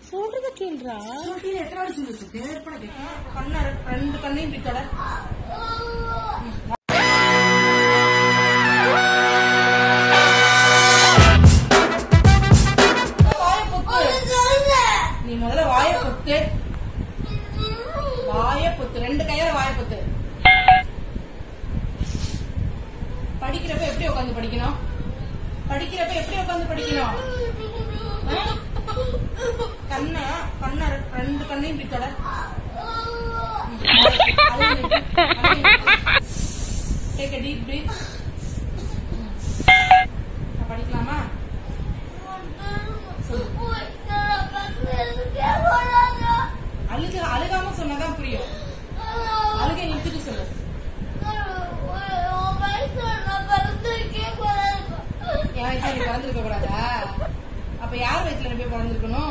சொல்றத கேள்றா சொல்லிட்டு எத்தனை வாட்டி சொல்லு சொல்லு நேர்பட கேட்க கண்ணா ரெண்டு கண்ணையும் இப்படி தொட வாயை பொத்து. நீ முதல்ல வாய பொத்து வாய பொத்து ரெண்டு கையால வாய பொத்து படிக்கிறப்ப எப்படி உட்காந்து படிக்கணும் படிக்கிறப்ப எப்படி உட்காந்து படிக்கணும் கண்ண கண்ண ரெண்டு கண்ணையும் இப்படி தொட டேக் a deep breath நான் படிக்கலாமா அழுக அழுகாம சொன்னாதான் புரியும் அழுகை நிறுத்திட்டு சொல்லு என் வயசுல நீ பிறந்திருக்க கூடாதா அப்ப யார் வயசுல நீ போய் பிறந்திருக்கணும்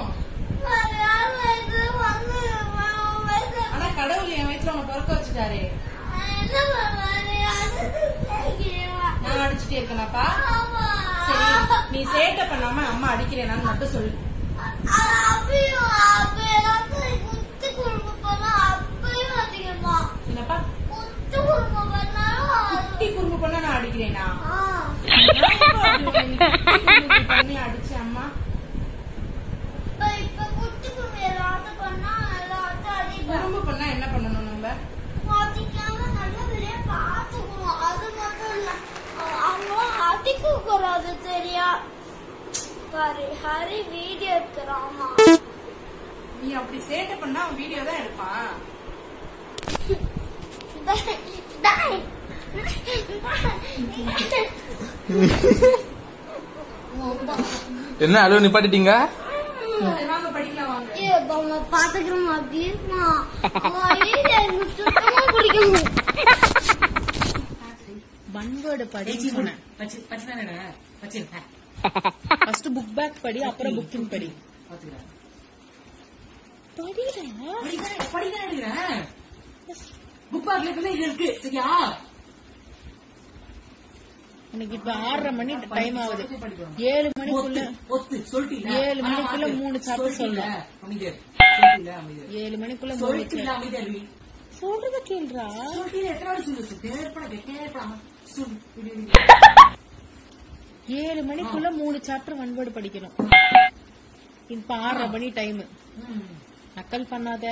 ஆனா கடவுள் என் வயசுல உன்னை பிறக்க வச்சுட்டாரே நான் அடிச்சுட்டே இருக்கேனாப்பா சரி நீ சேட்டை பண்ணாம அம்மா அடிக்கிறேனான்னு மட்டும் சொல்லு என்னப்பா குட்டி குறும்பு பண்ணா நான் அடிக்கிறேனா நான் எப்போ அப்படி உன்னை நீ குட்டி குறும்பு பண்ணி அடிச்ச அம்மா குறும்பு பண்ணா என்ன பண்ணணும் நம்ம கூடாது சரியா பாரு ஹரி வீடியோ எடுக்கிறாமா நீ அப்படி சேட்டை பண்ணா அவன் வீடியோ தான் எடுப்பான் என்ன அழுவ நிப்பாட்டிட்டீங்க சரி, வாங்க படிக்கலாம் வாங்க பாத்துக்கிறோம் அப்படி இருக்குமா அவன் வீடியோ எனக்கு சுத்தமா பிடிக்கும் ஒன் வேர்டு படி சொன்னேன் பச்சு பச்சு தானே பச்சு ஃபர்ஸ்ட் புக் பேக் படி அப்புறம் புக்கிங் படி பாத்துக்கிறேன் படிடா படிக்கிறேன் படிக்கிறேன் எடுக்கிறேன் புக் பேக்ல இருக்குல்ல இது இருக்கு சரியா எனக்கு இப்ப ஆறரை மணி டைம் ஆகுது படிக்கிறோம் ஏழு மணிக்குள்ள ஒத்து ஒத்து சொல்லிட்டீங்க ஏழு மணிக்குள்ள மூணு chapter சொல்லணும். அமைதியா சொல்லிட்டீங்க அமைதியா ஏழு மணிக்குள்ள மூணு சொல்லிட்டீங்க அமைதியா இருவி சொல்றத கேள்றா சொல்லிட்டீங்க எத்தனை வாட்டி சொல்லு சொல்லு நேர்பட கேட்க சொல்லு விடு, விடு. ஏழு மணிக்குள்ள மூணு சாப்டர் ஒன் வேர்டு படிக்கணும் இப்ப ஆறரை மணி டைம் ம். நக்கல் பண்ணாத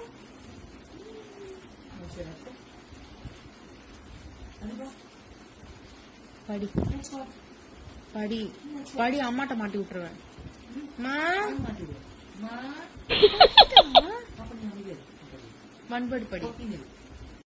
சரி. அதுவா? படி படி படி அம்மாட்ட மாட்டி விட்டுருவேன் அம்மா, மாட்டிடு. மா. அப்ப நீ அமைதியா இரு. ஒன் வேர்டு படி ஒப்பிங்க இரு.